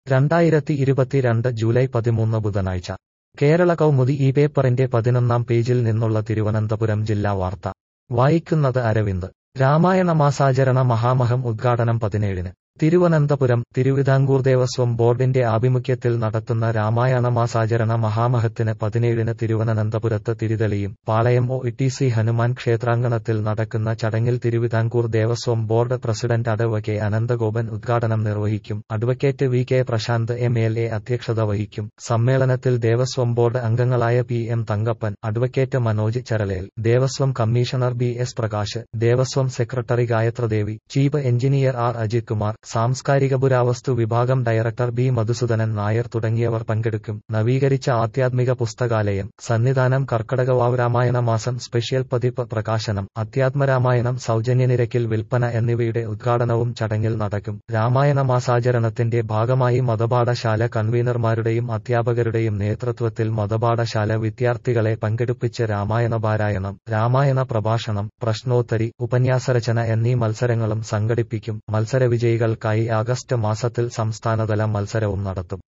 രണ്ടായിരത്തി ഇരുപത്തിരണ്ട് ജൂലൈ പതിമൂന്ന് ബുധനാഴ്ച കേരള കൗമുദി ഈ പേപ്പറിന്റെ പതിനൊന്നാം പേജിൽ നിന്നുള്ള തിരുവനന്തപുരം ജില്ലാ വാർത്ത വായിക്കുന്നത് അരവിന്ദ് രാമായണ മാസാചരണ മഹാമഹം ഉദ്ഘാടനം പതിനേഴിന് തിരുവനന്തപുരം തിരുവിതാംകൂർ ദേവസ്വം ബോർഡിന്റെ ആഭിമുഖ്യത്തിൽ നടത്തുന്ന രാമായണ മാസാചരണ മഹാമഹത്തിന് പതിനേഴിന് തിരുവനന്തപുരത്ത് തിരിതെളിയും Palayam O T C Hanuman ക്ഷേത്രാങ്കണത്തിൽ നടക്കുന്ന ചടങ്ങിൽ തിരുവിതാംകൂർ ദേവസ്വം ബോർഡ് പ്രസിഡന്റ് അടവ് കെ അനന്തഗോപൻ ഉദ്ഘാടനം നിർവഹിക്കും advocate V K Prashanth M L A അധ്യക്ഷത വഹിക്കും സമ്മേളനത്തിൽ ദേവസ്വം ബോർഡ് അംഗങ്ങളായ P M Thankappan advocate Manoj Charalel Devaswom commissioner B S Prakash Devaswom secretary Gayathradevi chief engineer R Ajith Kumar സാംസ്കാരിക പുരാവസ്തു വിഭാഗം ഡയറക്ടർ ബി മധുസൂദനൻ നായർ തുടങ്ങിയവർ പങ്കെടുക്കും നവീകരിച്ച ആധ്യാത്മിക പുസ്തകാലയം സന്നിധാനം കർക്കടകവാവ് രാമായണ മാസം സ്പെഷ്യൽ പതിപ്പ് പ്രകാശനം അധ്യാത്മരാമായണം സൗജന്യ നിരക്കിൽ വിൽപ്പന എന്നിവയുടെ ഉദ്ഘാടനവും ചടങ്ങിൽ നടക്കും രാമായണ മാസാചരണത്തിന്റെ ഭാഗമായി മതപാഠശാല കൺവീനർമാരുടെയും അധ്യാപകരുടെയും നേതൃത്വത്തിൽ മതപാഠശാല വിദ്യാർത്ഥികളെ പങ്കെടുപ്പിച്ച് രാമായണ പാരായണം രാമായണ പ്രഭാഷണം പ്രശ്നോത്തരി ഉപന്യാസരചന എന്നീ മത്സരങ്ങളും സംഘടിപ്പിക്കും മത്സര വിജയികൾക്കായി ആഗസ്റ്റ് മാസത്തിൽ സംസ്ഥാനതല മത്സരവും നടത്തും